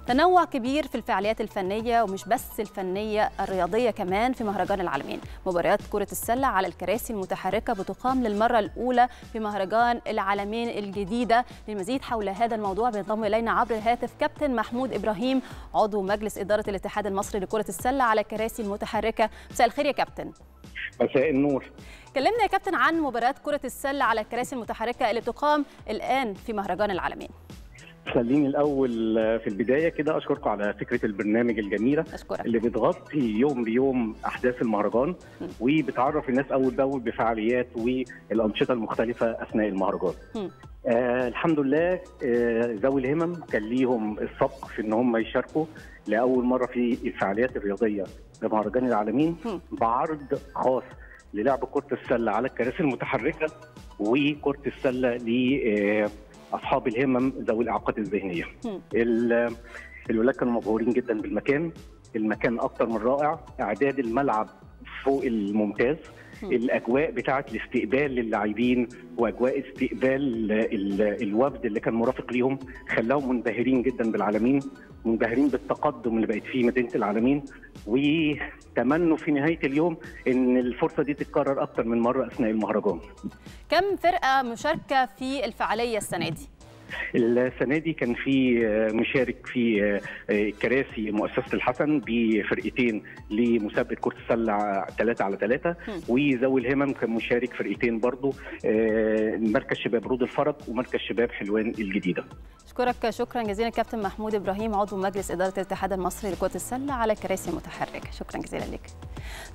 تنوع كبير في الفعاليات الفنية ومش بس الفنية الرياضية كمان في مهرجان العالمين مباريات كرة السلة على الكراسي المتحركة بتقام للمرة الأولى في مهرجان العالمين الجديدة للمزيد حول هذا الموضوع بينضم إلينا عبر الهاتف كابتن محمود إبراهيم عضو مجلس إدارة الاتحاد المصري لكرة السلة على الكراسي المتحركة مساء الخير يا كابتن مساء النور كلمنا يا كابتن عن مباريات كرة السلة على الكراسي المتحركة اللي بتقام الآن في مهرجان العالمين خليني الاول في البدايه كده اشكركم على فكره البرنامج الجميله أشكرك اللي بتغطي يوم بيوم احداث المهرجان وبتعرف الناس اول باول بفعاليات والانشطه المختلفه اثناء المهرجان. مم. آه الحمد لله آه ذوي الهمم كان ليهم السبق في ان هم يشاركوا لاول مره في الفعاليات الرياضيه بمهرجان العالمين مم. بعرض خاص للعب كره السله على الكراسي المتحركه وكره السله لاصحاب الهمم ذوي الاعاقات الذهنيه. مم. ال- الولاد كانوا مبهورين جدا بالمكان المكان اكتر من رائع اعداد الملعب فوق الممتاز مم. الاجواء بتاعه الاستقبال للاعبين واجواء استقبال ال- الوفد اللي كان مرافق ليهم خلاهم منبهرين جدا بالعالمين منبهرين بالتقدم اللي بقت فيه مدينه العالمين وتمنوا في نهايه اليوم ان الفرصه دي تتكرر اكتر من مره اثناء المهرجان كم فرقة مشاركة في الفعالية السنة دي؟ السنه دي كان في آه، مشارك في آه، آه، كراسي مؤسسه الحسن بفرقتين لمسابقه كره السله 3 على 3 مم. وذوي الهمم كان مشارك فرقتين برضو آه، مركز شباب رود الفرج ومركز شباب حلوان الجديده أشكرك شكرا جزيلا كابتن محمود إبراهيم عضو مجلس إدارة الاتحاد المصري لكرة السلة على الكراسي المتحركة شكرا جزيلا لك